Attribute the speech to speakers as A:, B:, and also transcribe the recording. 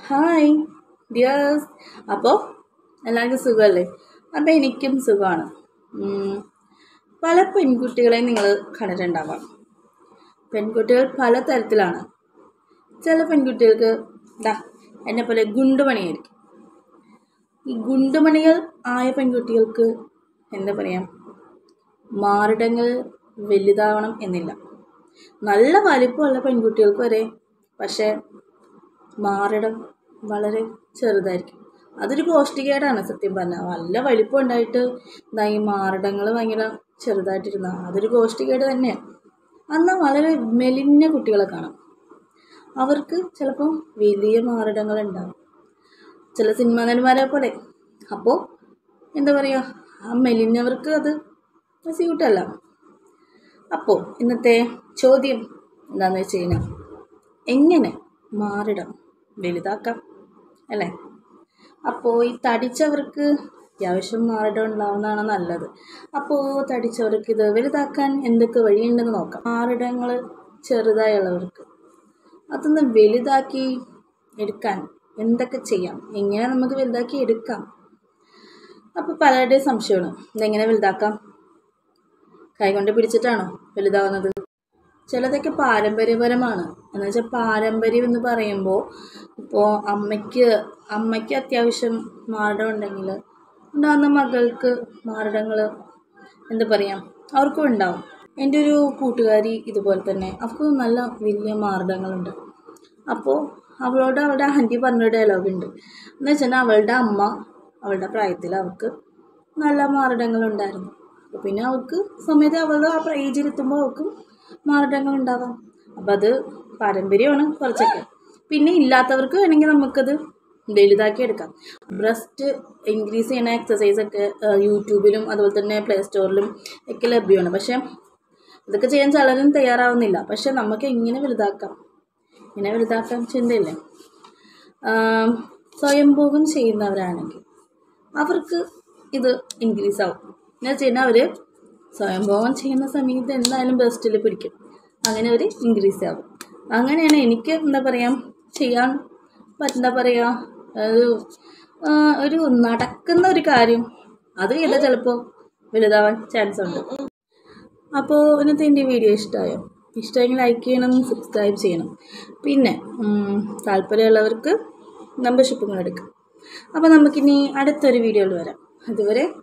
A: hi dears അപ്പോൾ എല്ലാവർക്കും സുഖമല്ലേ അപ്പോൾ എനിക്കും സുഖമാണ് ഉം, പല പെൺകുട്ടികളെയും നിങ്ങൾ കണ്ടിട്ടുണ്ടാവാം പെൺകുട്ടികൾ പല തരത്തിലാണ് ചില പെൺകുട്ടികൾക്ക് ദാ എന്നെ പോലെ ഗുണ്ടുമണിയായിരിക്കും ഈ ഗുണ്ടുമണികൾ ആയ പെൺകുട്ടികൾക്ക് എന്താ പറയാ മാറിടങ്ങൾ വലുതാവണം എന്നില്ല നല്ല വലിപ്പമുള്ള പെൺകുട്ടികൾക്ക് വരെ പക്ഷേ മാറിടം വളരെ ചെറുതായിരിക്കും അതൊരു പോഷ്ടികേടാണ് സത്യം പറഞ്ഞാൽ നല്ല വലിപ്പം ഉണ്ടായിട്ട് ഇതാ ഈ മാറിടങ്ങൾ ഭയങ്കര ചെറുതായിട്ടിരുന്ന അതൊരു പോഷ്ടികേട് തന്നെയാണ് എന്നാൽ വളരെ മെലിഞ്ഞ കുട്ടികളെ കാണാം അവർക്ക് ചിലപ്പോൾ വലിയ മാറിടങ്ങൾ ഉണ്ടാവും ചില സിനിമാ നടിമാരെ പോലെ അപ്പോൾ എന്താ പറയുക ആ മെലിഞ്ഞവർക്ക് അത് സ്യൂട്ടല്ല അപ്പോൾ ഇന്നത്തെ ചോദ്യം എന്താണെന്ന് വെച്ച് കഴിഞ്ഞാൽ എങ്ങനെ മാറിടം വലുതാക്കാം അല്ലേ അപ്പോൾ ഈ തടിച്ചവർക്ക് അത്യാവശ്യം മാറിടം ഉണ്ടാവുന്നതാണ് നല്ലത് അപ്പോൾ തടിച്ചവർക്ക് ഇത് വലുതാക്കാൻ എന്തൊക്കെ വഴിയുണ്ടെന്ന് നോക്കാം മാറിടങ്ങൾ ചെറുതായുള്ളവർക്ക് അതൊന്ന് വലുതാക്കി എടുക്കാൻ എന്തൊക്കെ ചെയ്യാം എങ്ങനെ നമുക്ക് വലുതാക്കി എടുക്കാം അപ്പോൾ പലരുടെയും സംശയമാണ് ഇതെങ്ങനെ വലുതാക്കാം കൈകൊണ്ട് പിടിച്ചിട്ടാണോ വലുതാവുന്നത് ചിലതൊക്കെ പാരമ്പര്യപരമാണ് എന്ന് വെച്ചാൽ പാരമ്പര്യം എന്ന് പറയുമ്പോൾ ഇപ്പോൾ അമ്മയ്ക്ക് അമ്മയ്ക്ക് അത്യാവശ്യം മാറിടം ഉണ്ടെങ്കിൽ ഉണ്ടാകുന്ന മകൾക്ക് മാറിടങ്ങൾ എന്താ പറയുക അവർക്കും ഉണ്ടാവും എൻ്റെ ഒരു കൂട്ടുകാരി ഇതുപോലെ തന്നെ അവർക്ക് നല്ല വലിയ മാറിടങ്ങളുണ്ട് അപ്പോൾ അവളോട് അവളുടെ ആൻറ്റി പറഞ്ഞ ഡയലോഗ് ഉണ്ട് എന്ന് വെച്ചാൽ അവളുടെ അമ്മ അവളുടെ പ്രായത്തിൽ അവൾക്ക് നല്ല മാറിടങ്ങളുണ്ടായിരുന്നു അപ്പോൾ പിന്നെ അവൾക്ക് സമയത്ത് അവൾ ആ ഏജിലെത്തുമ്പോൾ അവൾക്കും മാറിടങ്ങൾ ഉണ്ടാവാം അപ്പം അത് പാരമ്പര്യമാണ് കുറച്ചൊക്കെ പിന്നെ ഇല്ലാത്തവർക്ക് വേണമെങ്കിൽ നമുക്കത് വലുതാക്കി എടുക്കാം ബ്രസ്റ്റ് ഇൻക്രീസ് ചെയ്യുന്ന എക്സസൈസ് ഒക്കെ യൂട്യൂബിലും അതുപോലെ തന്നെ പ്ലേ സ്റ്റോറിലും ഒക്കെ ലഭ്യമാണ് പക്ഷേ ഇതൊക്കെ ചെയ്യാൻ ചിലരും തയ്യാറാവുന്നില്ല പക്ഷെ നമുക്ക് എങ്ങനെ വലുതാക്കാം ഇങ്ങനെ വലുതാക്കാൻ ചിന്തയില്ലേ ആം, സ്വയംഭോഗം ചെയ്യുന്നവരാണെങ്കിൽ അവർക്ക് ഇത് ഇൻക്രീസ് ആവും എന്ന് വെച്ച് കഴിഞ്ഞാൽ അവർ സ്വയംഭോഗം ചെയ്യുന്ന സമയത്ത് എന്തായാലും ബെസ്റ്റിൽ പിടിക്കും അങ്ങനെ അവർ ഇൻക്രീസ് ആവും അങ്ങനെയാണ് എനിക്ക് എന്താ പറയുക ചെയ്യാൻ പറ്റുന്ന പറയുക ഒരു ആ, ഒരു നടക്കുന്ന ഒരു കാര്യം അത് ചെയ്താൽ ചിലപ്പോൾ വലുതാവാൻ ചാൻസ് ഉണ്ട് അപ്പോൾ ഇന്നത്തെ എൻ്റെ വീഡിയോ ഇഷ്ടമായോ ഇഷ്ടമെങ്കിൽ ലൈക്ക് ചെയ്യണം സബ്സ്ക്രൈബ് ചെയ്യണം പിന്നെ ഉം, താല്പര്യമുള്ളവർക്ക് മെമ്പർഷിപ്പും കൂടെ എടുക്കാം അപ്പോൾ നമുക്കിനി അടുത്തൊരു വീഡിയോയിൽ വരാം അതുവരെ